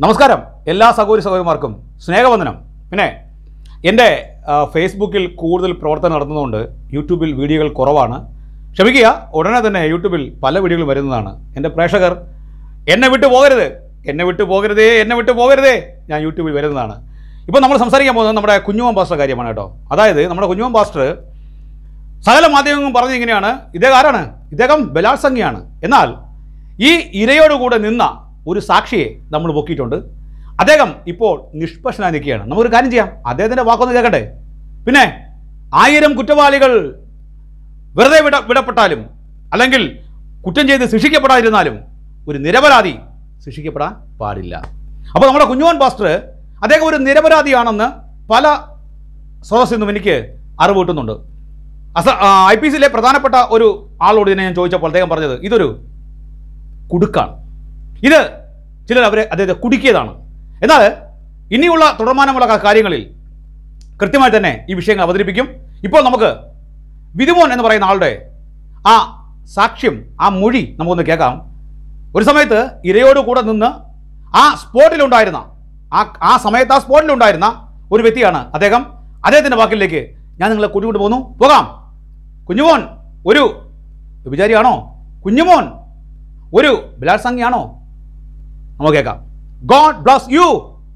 നമസ്കാരം എല്ലാ സഹോദരി സഹോദരിമാർക്കും സ്നേഹവന്ദനം പിന്നെ എൻ്റെ ആ, ഫേസ്ബുക്കിൽ കൂടുതൽ പ്രവർത്തനം നടത്തുന്നതുകൊണ്ട് യൂട്യൂബിൽ വീഡിയോകൾ കുറവാണ് ക്ഷമിക്കുക ഉടനെ തന്നെ യൂട്യൂബിൽ പല വീഡിയോകളും വരുന്നതാണ് എൻ്റെ പ്രേക്ഷകർ എന്നെ വിട്ടു പോകരുത് എന്നെ വിട്ടു പോകരുതേ എന്നെ വിട്ടു പോകരുതേ ഞാൻ യൂട്യൂബിൽ വരുന്നതാണ് ഇപ്പോൾ നമ്മൾ സംസാരിക്കാൻ പോകുന്നത് നമ്മുടെ കുഞ്ഞുമൻ പാസ്റ്റർ കാര്യമാണ് കേട്ടോ അതായത് നമ്മുടെ കുഞ്ഞുമൻ പാസ്റ്റർ സകല മാധ്യമങ്ങളും പറഞ്ഞത് ഇങ്ങനെയാണ് ഇദ്ദേഹം ആരാണ് ഇദ്ദേഹം ബലാത്സംഗിയാണ് എന്നാൽ ഈ ഇരയോടുകൂടെ നിന്ന ഒരു സാക്ഷിയെ നമ്മൾ പൊക്കിയിട്ടുണ്ട് അദ്ദേഹം ഇപ്പോൾ നിഷ്പക്ഷനായി നിൽക്കുകയാണ് നമുക്കൊരു കാര്യം ചെയ്യാം അദ്ദേഹത്തിൻ്റെ വാക്കൊന്ന് കേൾക്കട്ടെ പിന്നെ ആയിരം കുറ്റവാളികൾ വെറുതെ വിട വിടപ്പെട്ടാലും അല്ലെങ്കിൽ കുറ്റം ചെയ്ത് ശിക്ഷിക്കപ്പെടാതിരുന്നാലും ഒരു നിരപരാധി ശിക്ഷിക്കപ്പെടാൻ പാടില്ല അപ്പോൾ നമ്മുടെ കുഞ്ഞുവൻ പാസ്റ്റർ അദ്ദേഹം ഒരു നിരപരാധിയാണെന്ന് പല സ്രോതസ്സിൽ നിന്നും എനിക്ക് അറിവ് കിട്ടുന്നുണ്ട് അസ ഐ പി സിയിലെ പ്രധാനപ്പെട്ട ഒരു ആളോട് ഇതിനെ ഞാൻ ചോദിച്ചപ്പോൾ അദ്ദേഹം പറഞ്ഞത് ഇതൊരു കുടുക്കാണ് ഇത് ചിലർ അവരെ അദ്ദേഹത്തെ കുടുക്കിയതാണ് എന്നാൽ ഇനിയുള്ള തുടർമാനമുള്ള ക- കാര്യങ്ങളിൽ കൃത്യമായി തന്നെ ഈ വിഷയങ്ങൾ അവതരിപ്പിക്കും ഇപ്പോൾ നമുക്ക് വിധുമോൻ എന്ന് പറയുന്ന ആളുടെ ആ സാക്ഷ്യം ആ മൊഴി നമുക്കൊന്ന് കേൾക്കാം ഒരു സമയത്ത് ഇരയോട് കൂടെ നിന്ന് ആ സ്പോട്ടിലുണ്ടായിരുന്ന ആ ആ സമയത്ത് ആ സ്പോട്ടിലുണ്ടായിരുന്ന ഒരു വ്യക്തിയാണ് അദ്ദേഹം അദ്ദേഹത്തിൻ്റെ വാക്കിലേക്ക് ഞാൻ നിങ്ങളെ കൂട്ടിക്കൊണ്ട് പോകുന്നു പോകാം കുഞ്ഞുമോൻ ഒരു വിചാരിയാണോ കുഞ്ഞുമോൻ ഒരു ബലാത്സംഗിയാണോ നമുക്ക് കേൾക്കാം ഗോഡ് ബ്ലസ് യു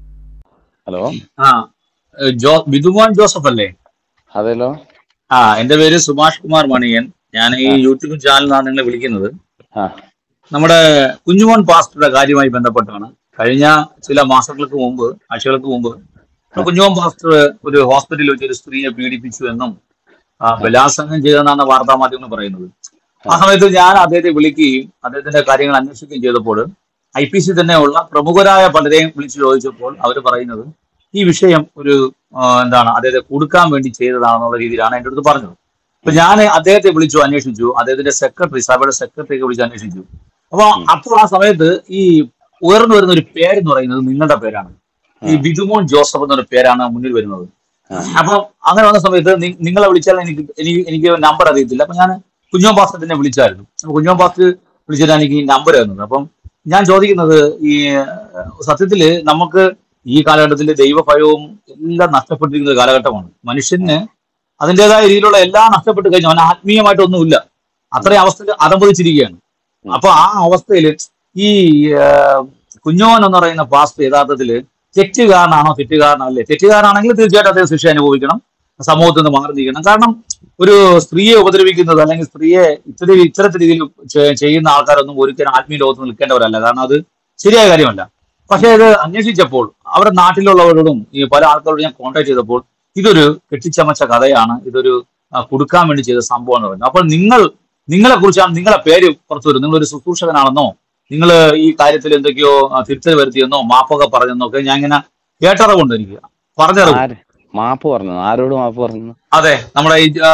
ഹലോ ആ ഏഹ് ജോ ബിദുമോൻ ജോസഫ് അല്ലേ അതെല്ലോ ആ എന്റെ പേര് സുഭാഷ് കുമാർ മണിയൻ ഞാൻ ഈ യൂട്യൂബ് ചാനലിലാണ് നിങ്ങളെ വിളിക്കുന്നത് ആ നമ്മുടെ കുഞ്ഞുമോൻ പാസ്റ്ററുടെ കാര്യവുമായി ബന്ധപ്പെട്ടാണ് കഴിഞ്ഞ ചില മാസങ്ങൾക്ക് മുമ്പ് ആഴ്ചകൾക്ക് മുമ്പ് നമ്മുടെ കുഞ്ഞുമോൻ പാസ്റ്റർ ഒരു ഹോസ്പിറ്റലിൽ വെച്ച് ഒരു സ്ത്രീയെ പീഡിപ്പിച്ചു എന്നും ആ, ബലാത്സംഗം ചെയ്തെന്നാണ് വാർത്താ മാധ്യമങ്ങൾ പറയുന്നത് ആ സമയത്ത് ഞാൻ അദ്ദേഹത്തെ വിളിക്കുകയും അദ്ദേഹത്തിന്റെ കാര്യങ്ങൾ അന്വേഷിക്കുകയും ചെയ്തപ്പോൾ ഐ പി സി തന്നെയുള്ള പ്രമുഖരായ പലരെയും വിളിച്ചു ചോദിച്ചപ്പോൾ അവർ പറയുന്നത് ഈ വിഷയം ഒരു ആ, എന്താണ് അദ്ദേഹത്തെ കൊടുക്കാൻ വേണ്ടി ചെയ്തതാണെന്നുള്ള രീതിയിലാണ് എൻ്റെ അടുത്ത് പറഞ്ഞത് അപ്പൊ ഞാൻ അദ്ദേഹത്തെ വിളിച്ചു അന്വേഷിച്ചു അദ്ദേഹത്തിന്റെ സെക്രട്ടറി സഭയുടെ സെക്രട്ടറിയൊക്കെ വിളിച്ച് അന്വേഷിച്ചു അപ്പൊ അപ്പോൾ ആ സമയത്ത് ഈ ഉയർന്നു വരുന്ന ഒരു പേരെന്ന് പറയുന്നത് നിങ്ങളുടെ പേരാണ് ഈ ബിജുമോൻ ജോസഫ് എന്നൊരു പേരാണ് മുന്നിൽ വരുന്നത് അപ്പൊ അങ്ങനെ വന്ന സമയത്ത് നി- നിങ്ങളെ വിളിച്ചാൽ എനിക്ക് എനിക്ക് എനിക്ക് നമ്പർ അറിയത്തില്ല അപ്പൊ ഞാൻ കുഞ്ഞോൻ പാസ്റ്ററിനെ വിളിച്ചായിരുന്നു അപ്പൊ കുഞ്ഞോൻ പാസ്റ്റർ വിളിച്ചിട്ട് എനിക്ക് നമ്പർ തന്നത് അപ്പം ഞാൻ ചോദിക്കുന്നത് ഈ ഏഹ്, സത്യത്തില് നമുക്ക് ഈ കാലഘട്ടത്തിൽ ദൈവഭയവും എല്ലാം നഷ്ടപ്പെട്ടിരിക്കുന്ന ഒരു കാലഘട്ടമാണ് മനുഷ്യന് അതിൻ്റെതായ രീതിയിലുള്ള എല്ലാം നഷ്ടപ്പെട്ട് കഴിഞ്ഞു അവൻ ആത്മീയമായിട്ടൊന്നുമില്ല അത്രയും അവസ്ഥയിൽ അതമ്പതിച്ചിരിക്കുകയാണ് അപ്പൊ ആ അവസ്ഥയിൽ ഈ ഏഹ്, കുഞ്ഞോൻ എന്ന് പറയുന്ന പാസ്റ്റ് യഥാർത്ഥത്തില് തെറ്റുകാരനാണോ തെറ്റുകാരനല്ലേ തെറ്റുകാരനാണെങ്കിൽ തീർച്ചയായിട്ടും അദ്ദേഹം ശിക്ഷ അനുഭവിക്കണം സമൂഹത്തിൽ നിന്ന് മാറി നിൽക്കണം കാരണം ഒരു സ്ത്രീയെ ഉപദ്രവിക്കുന്നത് അല്ലെങ്കിൽ സ്ത്രീയെ ഇത്തരം ഇത്തരത്തിൽ രീതിയിൽ ചെ- ചെയ്യുന്ന ആൾക്കാരൊന്നും ഒരിക്കലും ആത്മീയ ലോകത്ത് നിൽക്കേണ്ടവരല്ല കാരണം അത് ശരിയായ കാര്യമല്ല പക്ഷേ ഇത് അന്വേഷിച്ചപ്പോൾ അവരുടെ നാട്ടിലുള്ളവരോടും ഈ പല ആൾക്കാരോടും ഞാൻ കോൺടാക്ട് ചെയ്തപ്പോൾ ഇതൊരു കെട്ടിച്ചമച്ച കഥയാണ് ഇതൊരു ആ, കൊടുക്കാൻ വേണ്ടി ചെയ്ത സംഭവം എന്ന് പറയുന്നത് അപ്പോൾ നിങ്ങൾ നിങ്ങളെ കുറിച്ചാണ് നിങ്ങളെ പേര് പുറത്തു വരും നിങ്ങളൊരു ശുശ്രൂഷകനാണെന്നോ നിങ്ങൾ ഈ കാര്യത്തിൽ എന്തൊക്കെയോ ആ, തിരുത്തൽ വരുത്തിയെന്നോ മാപ്പൊക്കെ പറഞ്ഞെന്നോ ഒക്കെ ഞാൻ ഇങ്ങനെ കേട്ടറിവുണ്ട് എനിക്ക് പറഞ്ഞറിവ് ആര് മാപ്പ് പറഞ്ഞു ആരോട് മാപ്പ് പറഞ്ഞു അതെ നമ്മുടെ ഈ ആ,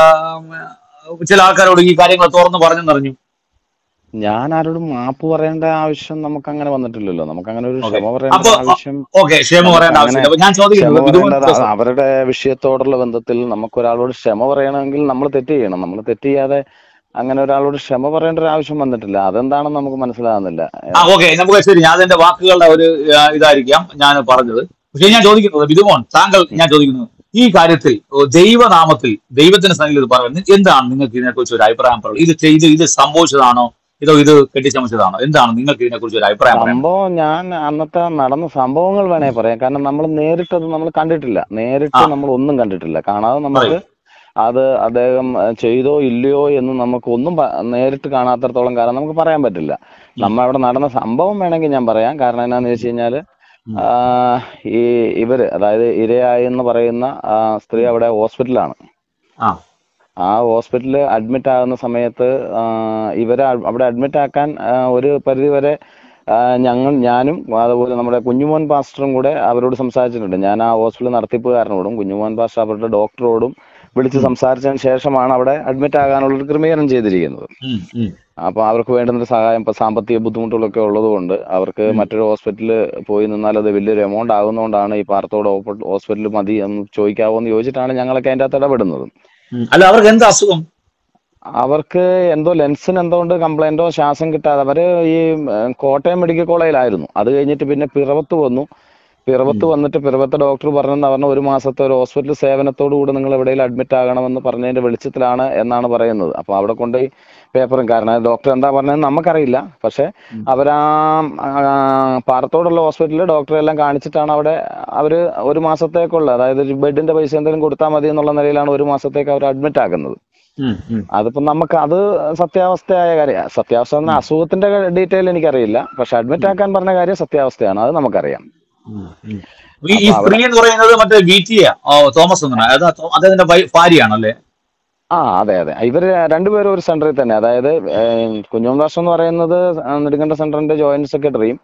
ചില ആൾക്കാരോട് ഈ കാര്യങ്ങൾ തുറന്നു പറഞ്ഞെന്നറിഞ്ഞു ഞാൻ ആരോടും മാപ്പ് പറയേണ്ട ആവശ്യം നമുക്ക് അങ്ങനെ വന്നിട്ടില്ലല്ലോ നമുക്ക് അങ്ങനെ ഒരു Okay. ക്ഷമ പറയേണ്ട അപ്പൊ, ആവശ്യം ഓക്കെ ക്ഷമ പറയേണ്ട ആവശ്യമില്ല അപ്പൊ ഞാൻ ക്ഷമ ചോദിക്കുന്നത് ബിജുമോൻ പറയേണ്ട ജോസഫ്. അവരുടെ വിഷയത്തോടുള്ള ബന്ധത്തിൽ നമുക്ക് ഒരാളോട് ക്ഷമ പറയണമെങ്കിൽ നമ്മൾ തെറ്റ് ചെയ്യണം നമ്മൾ തെറ്റ് ചെയ്യാതെ അങ്ങനെ ഒരാളോട് ക്ഷമ പറയേണ്ട ഒരു ആവശ്യം വന്നിട്ടില്ല അതെന്താണെന്ന് നമുക്ക് മനസ്സിലാകുന്നില്ല ആ ഓക്കെ നമുക്ക് ശരി ഞാൻ എന്റെ വാക്കുകളുടെ ഒരു ആ, ഇതായിരിക്കാം ഞാൻ പറഞ്ഞത് പക്ഷേ ഞാൻ ചോദിക്കുന്നത് ബിജുമോൻ താങ്കൾ ഞാൻ ചോദിക്കുന്നത് ഈ കാര്യത്തിൽ ഓ, ദൈവനാമത്തിൽ ദൈവത്തിന്റെ സന്നിധിയിൽ ഇത് പറയുന്നത് എന്താണ് നിങ്ങൾക്ക് ഇതിനെക്കുറിച്ച് ഒരു അഭിപ്രായം പറയുന്നത് ഇത് ചെയ്ത് ഇത് സംഭവിച്ചതാണോ ഇതോ ഇത് കെട്ടിച്ചമച്ചതാണോ എന്താണ് നിങ്ങൾക്ക് ഇതിനെക്കുറിച്ച് ഒരു അഭിപ്രായം പറയുന്നത് സംഭവം ഞാൻ അന്നത്തെ നടന്ന സംഭവങ്ങൾ വേണേ പറയാം കാരണം നമ്മൾ നേരിട്ടത് നമ്മൾ കണ്ടിട്ടില്ല നേരിട്ട് ആ. നമ്മൾ ഒന്നും കണ്ടിട്ടില്ല കാണാതെ നമുക്ക് അത് അദ്ദേഹം അഹ് ചെയ്തോ ഇല്ലയോ എന്ന് നമുക്ക് ഒന്നും പ- നേരിട്ട് കാണാത്തടത്തോളം കാലം നമുക്ക് പറയാൻ പറ്റില്ല നമ്മൾ അവിടെ നടന്ന സംഭവം വേണമെങ്കിൽ ഞാൻ പറയാം കാരണം എന്നാന്ന് വെച്ച് കഴിഞ്ഞാല് ഉം. ആ, ഈ ഇവര് അതായത് ഇരയായി എന്ന് പറയുന്ന ആ, സ്ത്രീ അവിടെ ഹോസ്പിറ്റലാണ് ആ ആ ഹോസ്പിറ്റലിൽ അഡ്മിറ്റ് ആകുന്ന സമയത്ത് ആ, ഇവരെ അ- അവിടെ അഡ്മിറ്റ് ആക്കാൻ ആ, ഒരു പരിധി വരെ ആ, ഞങ്ങൾ ഞാനും അതുപോലെ നമ്മുടെ കുഞ്ഞുമോൻ പാസ്റ്ററും കൂടെ അവരോട് സംസാരിച്ചിട്ടുണ്ട് ഞാൻ ആ ഹോസ്പിറ്റൽ നടത്തിപ്പുകാരനോടും കുഞ്ഞുമോൻ പാസ്റ്റർ അവരുടെ ഡോക്ടറോടും വിളിച്ച് സംസാരിച്ചതിന് ശേഷമാണ് അവിടെ അഡ്മിറ്റ് ആകാനുള്ള ഒരു ക്രമീകരണം ചെയ്തിരിക്കുന്നത് ഉം, ഉം. അപ്പൊ അവർക്ക് വേണ്ടുന്ന സഹായം ഇപ്പൊ സാമ്പത്തിക ബുദ്ധിമുട്ടുകളൊക്കെ ഉള്ളതുകൊണ്ട് അവർക്ക് മറ്റൊരു ഹോസ്പിറ്റലിൽ പോയി നിന്നാൽ അത് വലിയൊരു എമൗണ്ട് ആകുന്നതുകൊണ്ടാണ് ഈ പാർത്തോട് ഹോസ്പിറ്റൽ മതി എന്ന് ചോദിക്കാവോ എന്ന് ചോദിച്ചിട്ടാണ് ഞങ്ങളൊക്കെ അതിന്റെ അകത്ത് ഇടപെടുന്നത് ഉം. അല്ല അവർക്ക് എന്താ അസുഖം അവർക്ക് എന്തോ ലെൻസിന് എന്തോ കൊണ്ട് കംപ്ലൈന്റോ ശ്വാസം കിട്ടാതെ അവര് ഈ ഏഹ്, കോട്ടയം മെഡിക്കൽ കോളേജിലായിരുന്നു അത് കഴിഞ്ഞിട്ട് പിന്നെ പിറവത്ത് വന്നു പിറവത്ത് വന്നിട്ട് പിറവത്തെ ഡോക്ടർ പറഞ്ഞെന്ന് പറഞ്ഞ ഒരു മാസത്തെ ഒരു ഹോസ്പിറ്റൽ സേവനത്തോടു കൂടി നിങ്ങൾ എവിടെയെങ്കിലും അഡ്മിറ്റ് ആകണമെന്ന് പറഞ്ഞതിന്റെ വെളിച്ചത്തിലാണ് എന്നാണ് പറയുന്നത് അപ്പൊ അവിടെ കൊണ്ടുപോയി പേപ്പറും കാരണം ഡോക്ടർ എന്താ പറഞ്ഞതെന്ന് നമുക്കറിയില്ല പക്ഷെ അവരാ ആ, പാറത്തോടുള്ള ഹോസ്പിറ്റലിൽ ഡോക്ടറെ എല്ലാം കാണിച്ചിട്ടാണ് അവിടെ അവര് ഒരു മാസത്തേക്കുള്ള അതായത് ഒരു ബെഡിന്റെ പൈസ എന്തെങ്കിലും കൊടുത്താൽ മതി എന്നുള്ള നിലയിലാണ് ഒരു മാസത്തേക്ക് അവർ അഡ്മിറ്റ് ആക്കുന്നത് ഉം, ഉം. അതിപ്പോ നമുക്ക് അത് സത്യാവസ്ഥയായ കാര്യം സത്യാവസ്ഥ എന്ന അസുഖത്തിന്റെ ഡീറ്റെയിൽ എനിക്കറിയില്ല പക്ഷെ അഡ്മിറ്റ് ആക്കാൻ പറഞ്ഞ കാര്യം സത്യാവസ്ഥയാണ് അത് നമുക്കറിയാം ഉം, ഉം. ഈ ഈ സ്ത്രീ എന്ന് പറയുന്നത് മറ്റേ ബി ടി തോമസ് എന്നാണ് അത് അദ്ദേഹത്തിന്റെ വൈ- ഭാര്യയാണല്ലേ ആ അതെ അതെ ഇവര് രണ്ടുപേരും ഒരു സെന്ററിൽ തന്നെ അതായത് കുഞ്ഞോം ദാസ് എന്ന് പറയുന്നത് നെടുങ്കണ്ട സെന്ററിന്റെ ജോയിന്റ് സെക്രട്ടറിയും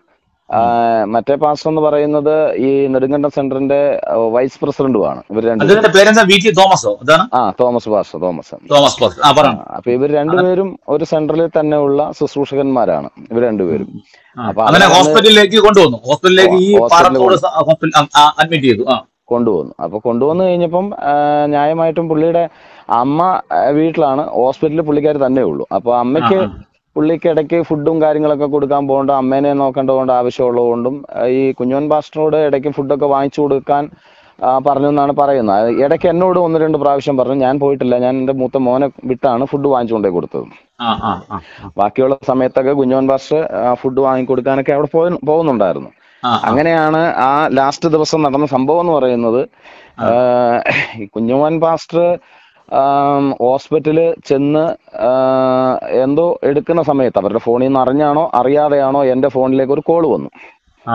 മറ്റേ പാസ്റ്റർ എന്ന് പറയുന്നത് ഈ നെടുങ്കണ്ട സെന്ററിന്റെ വൈസ് പ്രസിഡന്റുമാണ് ഇവർ രണ്ടുപേരും അദ്ദേഹത്തിന്റെ പേരെന്താ വി ടി തോമസോ അതാണ് ആ Thomas pastor Thomas Thomas pastor ആ ആ, പറഞ്ഞു അപ്പൊ ഇവർ രണ്ടുപേരും ഒരു സെന്ററിൽ തന്നെ ഉള്ള ശുശ്രൂഷകന്മാരാണ് ഇവർ രണ്ടുപേരും അപ്പൊ അങ്ങനെ അവരാണ് ഹോസ്പിറ്റലിലേക്ക് കൊണ്ടുവന്നു ഹോസ്പിറ്റലിലേക്ക് ഈ ഹോസ്പിറ്റലിൽ പാറത്തോട് ഹോസ്പിറ്റൽ അഡ്മിറ്റ് ചെയ്തു ആ കൊണ്ടുവന്നു അപ്പൊ കൊണ്ടുവന്നു കഴിഞ്ഞപ്പം ആ, ന്യായമായിട്ടും പുള്ളിയുടെ അമ്മ ആ, വീട്ടിലാണ് ഹോസ്പിറ്റലിൽ പുള്ളിക്കാർ തന്നെ ഉള്ളൂ അപ്പൊ അമ്മയ്ക്ക് ആ, ആ. പുള്ളിക്ക് ഇടയ്ക്ക് ഫുഡും കാര്യങ്ങളൊക്കെ കൊടുക്കാൻ പോകേണ്ട അമ്മേനെ നോക്കേണ്ടതുകൊണ്ട് ആവശ്യമുള്ളതുകൊണ്ടും ആ, ഈ കുഞ്ഞോൻ പാസ്റ്ററോട് ഇടയ്ക്ക് ഫുഡൊക്കെ വാങ്ങിച്ചു കൊടുക്കാൻ ആ, പറഞ്ഞു എന്നാണ് പറയുന്നത് അത് ഇടയ്ക്ക് എന്നോട് ഒന്ന് രണ്ട് പ്രാവശ്യം പറഞ്ഞു ഞാൻ പോയിട്ടില്ല ഞാൻ എൻ്റെ മൂത്ത മോനെ വിട്ടാണ് ഫുഡ് വാങ്ങിച്ചു കൊണ്ടേ കൊടുത്തത് ആ ആ ആ ബാക്കിയുള്ള സമയത്തൊക്കെ കുഞ്ഞോൻ പാസ്റ്റർ ഫുഡ് വാങ്ങിക്കൊടുക്കാനൊക്കെ അവിടെ പോയി പോകുന്നുണ്ടായിരുന്നു ആ, ആ. അങ്ങനെയാണ് ആ ലാസ്റ്റ് ദിവസം നടന്ന സംഭവം എന്ന് പറയുന്നത് ആ, ഈ കുഞ്ഞുമോൻ പാസ്റ്റർ ആം, ഹോസ്പിറ്റലിൽ ചെന്ന് ആ, എന്തോ എടുക്കുന്ന സമയത്ത് അവരുടെ ഫോണിൽ നിന്ന് അറിഞ്ഞാണോ അറിയാതെയാണോ എൻ്റെ ഫോണിലേക്ക് ഒരു കോൾ വന്നു ആ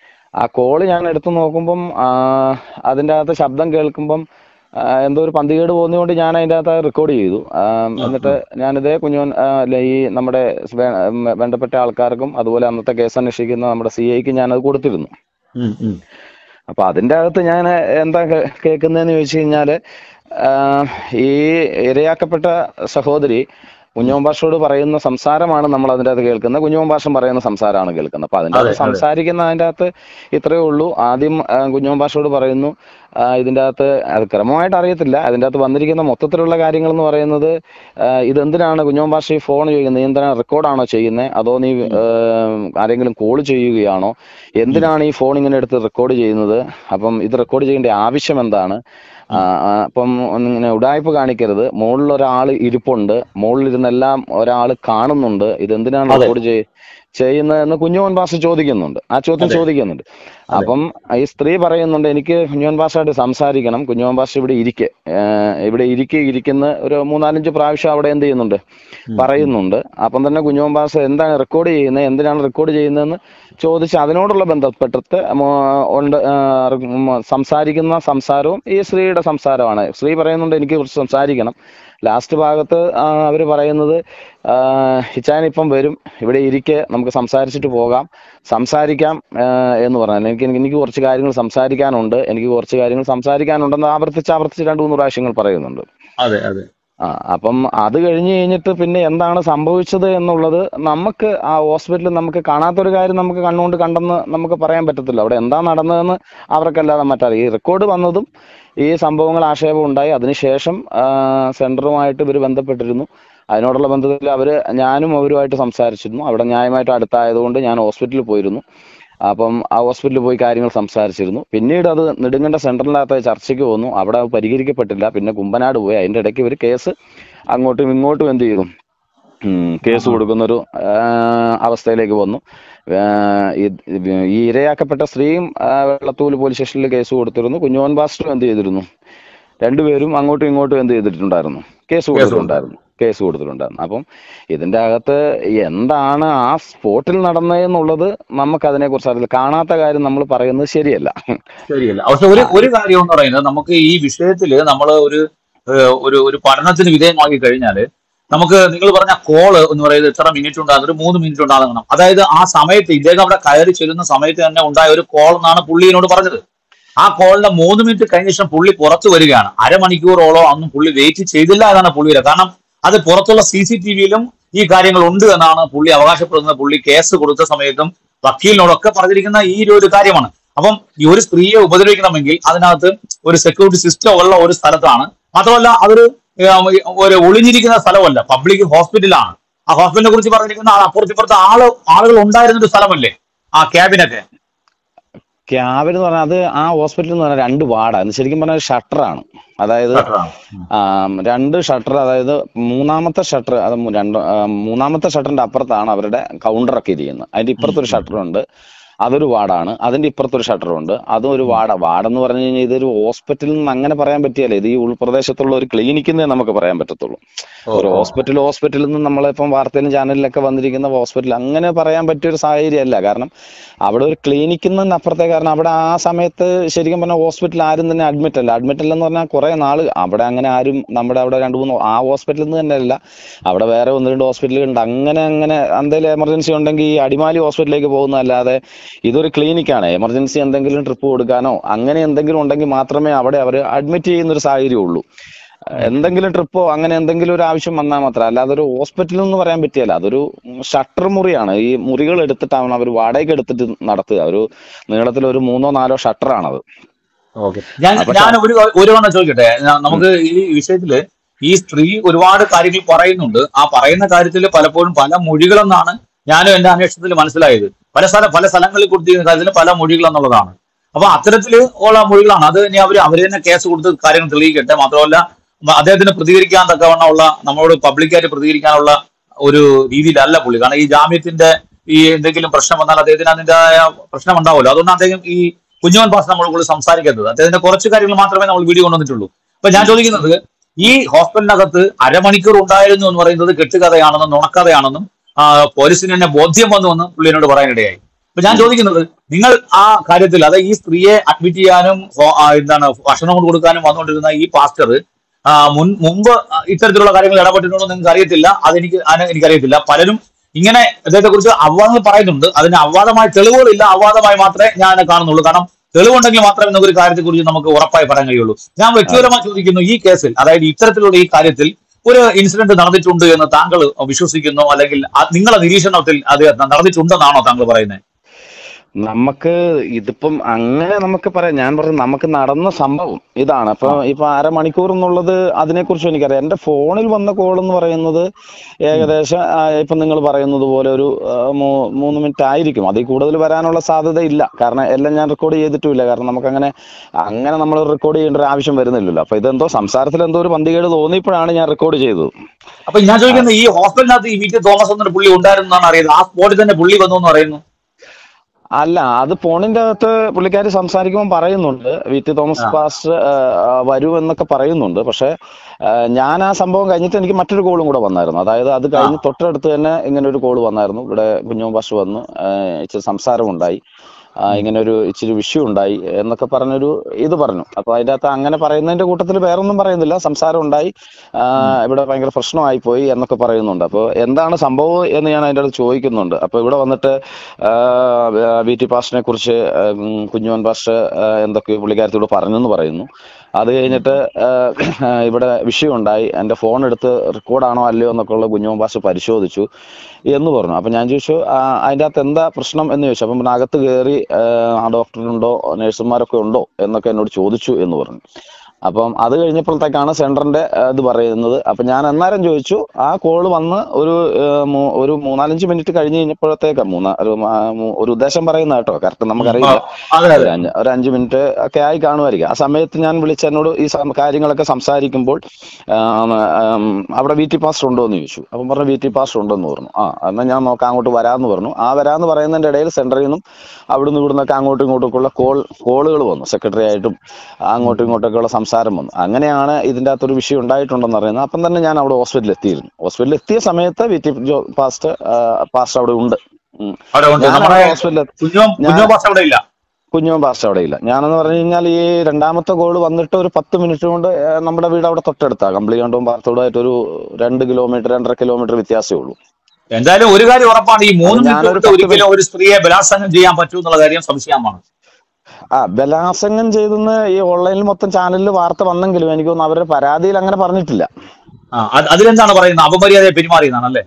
ആ കോള് ഞാൻ എടുത്തു നോക്കുമ്പം ആ, അതിൻ്റെ അകത്ത് ശബ്ദം കേൾക്കുമ്പം ആ, എന്തോ ഒരു പന്തികേട് പോകുന്നതുകൊണ്ട് ഞാൻ അതിൻ്റെ അകത്ത് റെക്കോർഡ് ചെയ്തു ആ, എന്നിട്ട് ഞാനിതേ കുഞ്ഞോൻ ആ, അല്ല, ഈ നമ്മുടെ വേ- വേണ്ടപ്പെട്ട ആൾക്കാർക്കും അതുപോലെ അന്നത്തെ കേസ് അന്വേഷിക്കുന്ന നമ്മുടെ സി ഐക്ക് ഞാനത് കൊടുത്തിരുന്നു ഉം, ഉം. അപ്പൊ അതിന്റെ അകത്ത് ഞാൻ എന്താ കേ- കേൾക്കുന്നതെന്ന് ചോദിച്ചു കഴിഞ്ഞാല് ആഹ് ഈ ഇരയാക്കപ്പെട്ട സഹോദരി കുഞ്ഞോൻ ഭാഷയോട് പറയുന്ന സംസാരമാണ് നമ്മൾ അതിന്റെ അകത്ത് കേൾക്കുന്നത് കുഞ്ഞോൻ ഭാഷം പറയുന്ന സംസാരമാണ് കേൾക്കുന്നത് അപ്പൊ അതിന്റെ അതെ, അകത്ത് അതെ. സംസാരിക്കുന്ന അതിന്റെ അകത്ത് ഇത്രയേ ഉള്ളൂ ആദ്യം ആഹ് കുഞ്ഞോൻ ഭാഷയോട് പറയുന്നു ആഹ് ഇതിന്റെ അകത്ത് അത് ക്രമമായിട്ട് അറിയത്തില്ല അതിന്റെ അകത്ത് വന്നിരിക്കുന്ന മൊത്തത്തിലുള്ള കാര്യങ്ങൾ എന്ന് പറയുന്നത് ആഹ് ഇതെന്തിനാണ് കുഞ്ഞോൻ ഭാഷ ഈ ഫോൺ ചെയ്യുന്നത് നീ എന്തിനാ റെക്കോർഡാണോ ചെയ്യുന്നത് അതോ നീ ആഹ് ആരെങ്കിലും കോൾ ചെയ്യുകയാണോ എന്തിനാണ് ഈ ഫോൺ ഇങ്ങനെ എടുത്ത് റെക്കോർഡ് ചെയ്യുന്നത് അപ്പം ഇത് റെക്കോർഡ് ചെയ്യേണ്ട ആവശ്യം എന്താണ് ആ, ആ, അപ്പം ഒന്നിങ്ങനെ ഉടായ്പ കാണിക്കരുത് മുകളിൽ ഒരാൾ ഇരിപ്പുണ്ട് മുകളിലിരുന്നെല്ലാം ഒരാൾ കാണുന്നുണ്ട് ഇതെന്തിനാണ് അതെ. റെക്കോർഡ് ചെയ് ചെയ്യുന്നതെന്ന് കുഞ്ഞോൻ ഭാഷ ചോദിക്കുന്നുണ്ട് ആ ചോദ്യം അതെ. ചോദിക്കുന്നുണ്ട് അപ്പം ഈ സ്ത്രീ പറയുന്നുണ്ട് എനിക്ക് കുഞ്ഞോൻ ഭാഷയായിട്ട് സംസാരിക്കണം കുഞ്ഞോൻ ഭാഷ ഇവിടെ ഇരിക്കെ ഏഹ് ഇവിടെ ഇരിക്കെ ഇരിക്കുന്ന ഒരു മൂന്നാലഞ്ച് പ്രാവശ്യം അവിടെ എന്ത് ചെയ്യുന്നുണ്ട് പറയുന്നുണ്ട് അപ്പം തന്നെ കുഞ്ഞോൻ ഭാഷ എന്താണ് റെക്കോർഡ് ചെയ്യുന്നത് എന്തിനാണ് റെക്കോർഡ് ചെയ്യുന്നതെന്ന് ചോദിച്ച് അതിനോടുള്ള ബന്ധപ്പെട്ടിട്ട് മോ- ഉണ്ട് ആ, ഉം, സംസാരിക്കുന്ന സംസാരവും ഈ സ്ത്രീയുടെ സംസാരമാണ് സ്ത്രീ പറയുന്നുണ്ട് എനിക്ക് കുറച്ച് സംസാരിക്കണം ലാസ്റ്റ് ഭാഗത്ത് അവർ പറയുന്നത് ആ, ഹിച്ചാൻ ഇപ്പം വരും ഇവിടെ ഇരിക്കെ നമുക്ക് സംസാരിച്ചിട്ട് പോകാം സംസാരിക്കാം ആ, എന്ന് പറഞ്ഞാൽ എനിക്ക് എനിക്ക് കുറച്ച് കാര്യങ്ങൾ സംസാരിക്കാനുണ്ട് എനിക്ക് കുറച്ച് കാര്യങ്ങൾ സംസാരിക്കാനുണ്ടെന്ന് ആവർത്തിച്ച് ആവർത്തിച്ച് രണ്ട് മൂന്ന് പ്രാവശ്യങ്ങൾ പറയുന്നുണ്ട് അതെ അതെ ആ അപ്പം അത് കഴിഞ്ഞ് കഴിഞ്ഞിട്ട് പിന്നെ എന്താണ് സംഭവിച്ചത് എന്നുള്ളത് നമുക്ക് ആ ഹോസ്പിറ്റലിൽ നമുക്ക് കാണാത്തൊരു കാര്യം നമുക്ക് കണ്ണുകൊണ്ട് കണ്ടെന്ന് നമുക്ക് പറയാൻ പറ്റത്തില്ല അവിടെ എന്താ നടന്നതെന്ന് അവർക്കല്ലാതെ മറ്ററിയാം ഈ റെക്കോർഡ് വന്നതും ഈ സംഭവങ്ങൾ ആക്ഷേപം ഉണ്ടായി അതിനുശേഷം ആ, സെന്ററുമായിട്ട് ഇവർ ബന്ധപ്പെട്ടിരുന്നു അതിനോടുള്ള ബന്ധത്തിൽ അവർ ഞാനും അവരുമായിട്ട് സംസാരിച്ചിരുന്നു അവിടെ ന്യായമായിട്ട് അടുത്തായതുകൊണ്ട് ഞാൻ ഹോസ്പിറ്റലിൽ പോയിരുന്നു അപ്പം ആ ഹോസ്പിറ്റലിൽ പോയി കാര്യങ്ങൾ സംസാരിച്ചിരുന്നു പിന്നീട് അത് നെടുങ്കണ്ട സെൻട്രലിനകത്ത് ചർച്ചയ്ക്ക് വന്നു അവിടെ അത് പരിഹരിക്കപ്പെട്ടില്ല പിന്നെ കുമ്പനാട് പോയി അതിന്റെ ഇടയ്ക്ക് ഒരു കേസ് അങ്ങോട്ടും ഇങ്ങോട്ടും എന്ത് ചെയ്തു ഉം, കേസ് കൊടുക്കുന്നൊരു ആ, അവസ്ഥയിലേക്ക് വന്നു ആ, ഇത് ഈ ഇരയാക്കപ്പെട്ട സ്ത്രീയും ആ, വെള്ളത്തൂല് പോലീസ് സ്റ്റേഷനിൽ കേസ് കൊടുത്തിരുന്നു കുഞ്ഞോൻ പാസ്റ്ററും എന്ത് ചെയ്തിരുന്നു രണ്ടുപേരും അങ്ങോട്ടും ഇങ്ങോട്ടും എന്ത് ചെയ്തിട്ടുണ്ടായിരുന്നു കേസ് കൊടുത്തിട്ടുണ്ടായിരുന്നു കേസ് കൊടുത്തിട്ടുണ്ടായിരുന്നു അപ്പം ഇതിന്റെ അകത്ത് എന്താണ് ആ സ്പോട്ടിൽ നടന്നതെന്നുള്ളത് നമുക്ക് അതിനെ കുറിച്ച് അറിയില്ല കാണാത്ത കാര്യം നമ്മൾ പറയുന്നത് ശരിയല്ല ശരിയല്ല പക്ഷെ ഒരു ഒരു കാര്യം എന്ന് പറയുന്നത് നമുക്ക് ഈ വിഷയത്തിൽ നമ്മൾ ഒരു ഏഹ്, ഒരു ഒരു പഠനത്തിന് വിധേയമാക്കി കഴിഞ്ഞാല് നമുക്ക് നിങ്ങൾ പറഞ്ഞ കോള് എന്ന് പറയുന്നത് എത്ര മിനിറ്റ് ഉണ്ടാകും ഒരു മൂന്ന് മിനിറ്റ് ഉണ്ടാകണം അതായത് ആ സമയത്ത് ഇദ്ദേഹം അവിടെ കയറി ചെല്ലുന്ന സമയത്ത് തന്നെ ഉണ്ടായ ഒരു കോൾ എന്നാണ് പുള്ളി എന്നോട് പറഞ്ഞത് ആ കോളിന്റെ മൂന്ന് മിനിറ്റ് കഴിഞ്ഞ ശേഷം പുള്ളി പുറത്തു വരികയാണ് അരമണിക്കൂറോളം അന്നും പുള്ളി വെയിറ്റ് ചെയ്തില്ല എന്നാണ് പുള്ളിയുടെ കാരണം അത് പുറത്തുള്ള സി സി ടി വിയിലും ഈ കാര്യങ്ങൾ ഉണ്ട് എന്നാണ് പുള്ളി അവകാശപ്പെടുന്നത് പുള്ളി കേസ് കൊടുത്ത സമയത്തും വക്കീലിനോടൊക്കെ പറഞ്ഞിരിക്കുന്ന ഈ ഒരു കാര്യമാണ് അപ്പം ഈ ഒരു സ്ത്രീയെ ഉപദ്രവിക്കണമെങ്കിൽ അതിനകത്ത് ഒരു സെക്യൂരിറ്റി സിസ്റ്റം ഉള്ള ഒരു സ്ഥലത്താണ് മാത്രമല്ല അതൊരു ഒരു ഒളിഞ്ഞിരിക്കുന്ന സ്ഥലമല്ല പബ്ലിക് ഹോസ്പിറ്റലാണ് ആ ഹോസ്പിറ്റലിനെ കുറിച്ച് പറഞ്ഞിരിക്കുന്ന ആ അപ്പുറത്തിപ്പുറത്ത് ആള് ആളുകൾ ഉണ്ടായിരുന്ന ഒരു സ്ഥലമല്ലേ ആ ക്യാബിനൊക്കെ ക്യാബിൻ എന്ന് പറഞ്ഞാൽ അത് ആ ഹോസ്പിറ്റൽ എന്ന് പറഞ്ഞാൽ രണ്ട് വാർഡാണ് ശരിക്കും പറഞ്ഞാൽ ഷട്ടറാണ് അതായത് ആം, രണ്ട് ഷട്ടർ അതായത് മൂന്നാമത്തെ ഷട്ടർ അത് മു- രണ്ട് ആ, മൂന്നാമത്തെ ഷട്ടറിന്റെ അപ്പുറത്താണ് അവരുടെ കൗണ്ടറൊക്കെ ഇരിക്കുന്നത് അതിന്റെ ഇപ്പുറത്തൊരു ഷട്ടറുണ്ട് അതൊരു വാർഡാണ് അതിന്റെ ഇപ്പുറത്തൊരു ഷട്ടറുണ്ട് അതും ഒരു വാർഡ വാർഡെന്ന് പറഞ്ഞു കഴിഞ്ഞാൽ ഇതൊരു ഹോസ്പിറ്റലിൽ നിന്ന് അങ്ങനെ പറയാൻ പറ്റിയല്ല ഇത് ഈ ഉൾപ്രദേശത്തുള്ള ഒരു ക്ലിനിക്കിന്നേ നമുക്ക് പറയാൻ പറ്റത്തുള്ളൂ ഒരു ഹോസ്പിറ്റൽ ഹോസ്പിറ്റലിൽ നിന്ന് നമ്മളിപ്പം വാർത്തയിലും ചാനലിലൊക്കെ വന്നിരിക്കുന്ന ഹോസ്പിറ്റൽ അങ്ങനെ പറയാൻ പറ്റിയ ഒരു സാഹചര്യമല്ല കാരണം അവിടെ ഒരു ക്ലിനിക്കിൽ നിന്ന് അപ്പുറത്തെ കാരണം അവിടെ ആ സമയത്ത് ശരിക്കും പറഞ്ഞാൽ ഹോസ്പിറ്റലിൽ ആരും തന്നെ അഡ്മിറ്റ് അല്ല അഡ്മിറ്റ് അല്ലെന്ന് പറഞ്ഞാൽ കുറെ നാള് അവിടെ അങ്ങനെ ആരും നമ്മുടെ അവിടെ രണ്ട് മൂന്ന് ആ ഹോസ്പിറ്റലിൽ നിന്ന് തന്നെ അല്ല അവിടെ വേറെ ഒന്ന് രണ്ട് ഹോസ്പിറ്റലുകൾ ഉണ്ട് അങ്ങനെ അങ്ങനെ എന്തെങ്കിലും എമർജൻസി ഉണ്ടെങ്കിൽ ഈ അടിമാലി ഹോസ്പിറ്റലിലേക്ക് പോകുന്നതല്ലാതെ ഇതൊരു ക്ലിനിക്കാണ് എമർജൻസി എന്തെങ്കിലും ട്രിപ്പ് കൊടുക്കാനോ അങ്ങനെ എന്തെങ്കിലും ഉണ്ടെങ്കിൽ മാത്രമേ അവിടെ അവർ അഡ്മിറ്റ് ചെയ്യുന്ന ഒരു സാഹചര്യം ഉള്ളൂ എന്തെങ്കിലും ട്രിപ്പോ അങ്ങനെ എന്തെങ്കിലും ഒരു ആവശ്യം വന്നാൽ മാത്രം അല്ലാതെ ഒരു ഹോസ്പിറ്റൽ എന്ന് പറയാൻ പറ്റിയല്ല അതൊരു ഷട്ടർ മുറിയാണ് ഈ മുറികൾ എടുത്തിട്ടാണ് അവർ വാടകയ്ക്ക് എടുത്തിട്ട് നടത്തുക ഒരു നീളത്തിൽ ഒരു മൂന്നോ നാലോ ഷട്ടറാണത് ഞാൻ അപ്പൊ ഞാൻ ഒരു ഒരു വന്ന ചോദിക്കട്ടെ ന- നമുക്ക് ഈ വിഷയത്തില് ഈ സ്ത്രീ ഒരുപാട് കാര്യങ്ങൾ പറയുന്നുണ്ട് ആ പറയുന്ന കാര്യത്തിൽ പലപ്പോഴും പല മൊഴികളെന്നാണ് ഞാനും എന്റെ അന്വേഷണത്തിൽ മനസ്സിലായത് പല സ്ഥല പല സ്ഥലങ്ങളിൽ കൊടുത്തിരുന്ന കാര്യത്തിൽ പല മൊഴികൾ എന്നുള്ളതാണ് അപ്പൊ അത്തരത്തിൽ ഉള്ള മൊഴികളാണ് അത് ഇനി അവര് അവര് തന്നെ കേസ് കൊടുത്ത് കാര്യങ്ങൾ തെളിയിക്കട്ടെ മാത്രമല്ല മ- അദ്ദേഹത്തിന് പ്രതികരിക്കാൻ തക്കവണ്ണമുള്ള നമ്മളോട് പബ്ലിക്കായിട്ട് പ്രതികരിക്കാനുള്ള ഒരു രീതിയിലല്ല പുള്ളി കാരണം ഈ ജാമ്യത്തിന്റെ ഈ എന്തെങ്കിലും പ്രശ്നം വന്നാൽ അദ്ദേഹത്തിന് അതിൻ്റെതായ പ്രശ്നം ഉണ്ടാവുമല്ലോ അതുകൊണ്ട് അദ്ദേഹം ഈ കുഞ്ഞുമൻ പാസ് നമ്മൾ കൂടുതൽ സംസാരിക്കുന്നത് അദ്ദേഹത്തിന്റെ കുറച്ച് കാര്യങ്ങൾ മാത്രമേ നമ്മൾ വീഡിയോ കൊണ്ടുവന്നിട്ടുള്ളൂ അപ്പൊ ഞാൻ ചോദിക്കുന്നത് ഈ ഹോസ്പിറ്റലിനകത്ത് അരമണിക്കൂർ ഉണ്ടായിരുന്നു എന്ന് പറയുന്നത് കെട്ടുകഥയാണെന്നും നുണക്കഥയാണെന്നും ആ, പോലീസിന് തന്നെ ബോധ്യം വന്നു എന്ന് പുള്ളി എന്നോട് പറയാനിടയായി അപ്പൊ ഞാൻ ചോദിക്കുന്നത് നിങ്ങൾ ആ കാര്യത്തിൽ അതായത് ഈ സ്ത്രീയെ അഡ്മിറ്റ് ചെയ്യാനും ഹോ- ആ, എന്താണ് ഭക്ഷണം കൊണ്ട് കൊടുക്കാനും വന്നുകൊണ്ടിരുന്ന ഈ പാസ്റ്റർ ആ, മുൻ മുമ്പ് ആ, ഇത്തരത്തിലുള്ള കാര്യങ്ങൾ ഇടപെട്ടിട്ടുണ്ടോ എന്ന് നിങ്ങൾക്ക് അറിയത്തില്ല അതെനിക്ക് അതിന് എനിക്കറിയത്തില്ല പലരും ഇങ്ങനെ അദ്ദേഹത്തെ കുറിച്ച് അവാദങ്ങൾ പറയുന്നുണ്ട് അതിന് അവാദമായ തെളിവുകളില്ല അവാദമായി മാത്രമേ ഞാൻ അതിനെ കാണുന്നുള്ളൂ കാരണം തെളിവുണ്ടെങ്കിൽ മാത്രമേ നമുക്ക് ഒരു കാര്യത്തെ കുറിച്ച് നമുക്ക് ഉറപ്പായി പറയാൻ കഴിയുള്ളൂ ഞാൻ വ്യക്തിപരമായി ചോദിക്കുന്നു ഈ കേസിൽ അതായത് ഇത്തരത്തിലുള്ള ഈ കാര്യത്തിൽ ഒരു ഇൻസിഡന്റ് നടന്നിട്ടുണ്ട് എന്ന് താങ്കൾ വിശ്വസിക്കുന്നു അല്ലെങ്കിൽ ആ- നിങ്ങളുടെ നിരീക്ഷണത്തിൽ അത് നടന്നിട്ടുണ്ടെന്നാണോ താങ്കൾ പറയുന്നത് നമുക്ക് ഇതിപ്പം അങ്ങനെ നമുക്ക് പറയാം ഞാൻ പറഞ്ഞു നമുക്ക് നടന്ന സംഭവം ഇതാണ് അപ്പൊ ഇപ്പൊ അരമണിക്കൂർ എന്നുള്ളത് അതിനെക്കുറിച്ച് എനിക്കറിയാം എന്റെ ഫോണിൽ വന്ന കോൾ എന്ന് പറയുന്നത് ഏകദേശം ആ, ഇപ്പൊ നിങ്ങൾ പറയുന്നത് പോലെ ഒരു ആ, മൂ- മൂന്ന് മിനിറ്റ് ആയിരിക്കും അതിൽ കൂടുതൽ വരാനുള്ള സാധ്യത ഇല്ല കാരണം എല്ലാം ഞാൻ റെക്കോർഡ് ചെയ്തിട്ടുമില്ല കാരണം നമുക്ക് അങ്ങനെ അങ്ങനെ നമ്മൾ റെക്കോർഡ് ചെയ്യേണ്ട ഒരു ആവശ്യം വരുന്നില്ലല്ലോ അപ്പൊ ഇതെന്തോ സംസാരത്തിൽ എന്തോ ഒരു പന്തികേട് തോന്നിയപ്പോഴാണ് ഞാൻ റെക്കോർഡ് ചെയ്തത് അപ്പൊ ഞാൻ ചോദിക്കുന്നത് ഈ ഹോസ്പിറ്റലിനകത്ത് ഈ വി ടി തോമസ് എന്നൊരു പുള്ളി ഉണ്ടായിരുന്നു എന്നാണ് അറിയുന്നത് ആ സ്പോട്ടിൽ തന്നെ പുള്ളി വന്നു എന്ന് പറയുന്നു അല്ല അത് ഫോണിന്റെ അകത്ത് പുള്ളിക്കാരി സംസാരിക്കുമ്പോൾ പറയുന്നുണ്ട് വി ടി തോമസ് ആ. പാസ്റ്റർ ആ, ആ, വരൂ എന്നൊക്കെ പറയുന്നുണ്ട് പക്ഷെ ആ, ഞാൻ ആ സംഭവം കഴിഞ്ഞിട്ട് എനിക്ക് മറ്റൊരു കോളും കൂടെ വന്നായിരുന്നു അതായത് അത് കഴിഞ്ഞ് തൊട്ടടുത്ത് തന്നെ ഇങ്ങനെ ഒരു കോൾ വന്നായിരുന്നു ഇവിടെ കുഞ്ഞു പാസ്റ്റർ വന്ന് ആ, ഇച്ചിരി സംസാരം ഉണ്ടായി ആ, ഇങ്ങനെ ഒരു ഇച്ചിരി വിഷയം ഉണ്ടായി എന്നൊക്കെ പറഞ്ഞൊരു ഇത് പറഞ്ഞു അപ്പൊ അതിന്റെ അകത്ത് അങ്ങനെ പറയുന്നതിന്റെ കൂട്ടത്തിൽ വേറൊന്നും പറയുന്നില്ല സംസാരം ഉണ്ടായി ആ, ഇവിടെ ഭയങ്കര പ്രശ്നമായി പോയി എന്നൊക്കെ പറയുന്നുണ്ട് അപ്പോൾ എന്താണ് സംഭവം എന്ന് ഞാൻ അതിന്റെ അടുത്ത് ചോദിക്കുന്നുണ്ട് അപ്പൊ ഇവിടെ വന്നിട്ട് വി ടി പാസ്റ്റിനെ കുറിച്ച് ഉം, കുഞ്ഞുമോൻ പാസ്റ്റ് എന്തൊക്കെ പുള്ളിക്കാരത്തോട് പറഞ്ഞെന്ന് പറയുന്നു അത് കഴിഞ്ഞിട്ട് ആ, ഇവിടെ വിഷയം ഉണ്ടായി എൻ്റെ ഫോൺ എടുത്ത് റെക്കോർഡാണോ അല്ലയോ എന്നൊക്കെ ഉള്ള കുഞ്ഞുമോൻ പാസ്റ്റ് പരിശോധിച്ചു എന്ന് പറഞ്ഞു അപ്പൊ ഞാൻ ചോദിച്ചു ആ, അതിന്റെ അകത്ത് എന്താ പ്രശ്നം എന്ന് ചോദിച്ചു അപ്പം പിന്നെ അകത്ത് കയറി ആ ഡോക്ടറുണ്ടോ നഴ്സുമാരൊക്കെ ഉണ്ടോ എന്നൊക്കെ എന്നോട് ചോദിച്ചു എന്ന് പറഞ്ഞു അപ്പം അത് കഴിഞ്ഞപ്പോഴത്തേക്കാണ് സെന്ററിന്റെ ആ, ഇത് പറയുന്നത് അപ്പൊ ഞാൻ അന്നേരം ചോദിച്ചു ആ കോള് വന്ന് ഒരു ആ, മൂ- ഒരു മൂന്നാലഞ്ച് മിനിറ്റ് കഴിഞ്ഞ് കഴിഞ്ഞപ്പോഴത്തേക്ക് മൂന്നാ ഒരു മാ- മൂ- ഒരു ഉദ്ദേശം പറയുന്ന കേട്ടോ കറക്റ്റ് നമുക്കറിയില്ല അതെ ഒരു അതെ അഞ്ച് ഒരു അഞ്ച് മിനിറ്റ് ഒക്കെ ആയി കാണുമായിരിക്കും ആ സമയത്ത് ഞാൻ വിളിച്ച് എന്നോട് ഈ സം- കാര്യങ്ങളൊക്കെ സംസാരിക്കുമ്പോൾ ആം, ആം, അവിടെ വി ടി പാസ്റ്റർ ഉണ്ടോ എന്ന് ചോദിച്ചു അപ്പം പറഞ്ഞു വി ടി പാസ്റ്റർ ഉണ്ടെന്ന് പറഞ്ഞു ആ എന്നാൽ ഞാൻ നോക്കാം അങ്ങോട്ട് വരാമെന്ന് പറഞ്ഞു ആ വരാമെന്ന് പറയുന്നതിന്റെ ഇടയിൽ സെന്ററിൽ നിന്നും അവിടുന്ന് ഇവിടുന്നൊക്കെ അങ്ങോട്ടും ഇങ്ങോട്ടും ഉള്ള കോൾ കോളുകൾ വന്നു സെക്രട്ടറി ആയിട്ടും അങ്ങോട്ടും ഇങ്ങോട്ടൊക്കെ ഉള്ള സംസാരം വന്നു അങ്ങനെയാണ് ഇതിന്റെ അകത്തൊരു വിഷയം ഉണ്ടായിട്ടുണ്ടെന്ന് അറിയുന്നത് അപ്പം തന്നെ ഞാൻ അവിടെ ഹോസ്പിറ്റലിൽ എത്തിയിരുന്നു ഹോസ്പിറ്റലിൽ എത്തിയ സമയത്ത് വി ടി ജോ പാസ്റ്റർ ആ, പാസ്റ്റർ അവിടെ ഉണ്ട് ഉം. അവിടെ ഉണ്ട് ഞാൻ നമ്മുടെ അവിടെ ഹോസ്പിറ്റലിൽ കുഞ്ഞോ കുഞ്ഞോ പാസ് അവിടെ ഇല്ല കുഞ്ഞുമൻ പാസ്റ്റർ അവിടെ ഇല്ല ഞാനെന്ന് പറഞ്ഞു കഴിഞ്ഞാൽ ഈ രണ്ടാമത്തെ ഗോൾ വന്നിട്ട് ഒരു പത്ത് മിനിറ്റ് കൊണ്ട് ഏർ, നമ്മുടെ വീട് അവിടെ തൊട്ടടുത്താ കമ്പിളികണ്ടവും പാർത്തോടുമായിട്ട് ഒരു രണ്ട് കിലോമീറ്റർ രണ്ടര കിലോമീറ്റർ വ്യത്യാസമേ ഉള്ളൂ എന്തായാലും ഒരു കാര്യം ഉറപ്പാണ് ഈ മൂന്ന് അത് മിനിറ്റ് ഞാനൊരു കൊണ്ട് പത്ത് ഒരിക്കലും ഒരു സ്ത്രീയെ ബലാത്സംഗം ചെയ്യാൻ പറ്റൂ എന്നുള്ള കാര്യം സംശയമാണ് ആ ബലാത്സംഗം ചെയ്തെന്ന് ഈ ഓൺലൈനിൽ മൊത്തം ചാനലിൽ വാർത്ത വന്നെങ്കിലും എനിക്ക് തോന്നുന്നു അവരുടെ പരാതിയിൽ അങ്ങനെ പറഞ്ഞിട്ടില്ല ആ അത് അതിലെന്താണ് പറയുന്നത് അപമര്യാദയെ പെരുമാറിയെന്നാണ് അല്ലേ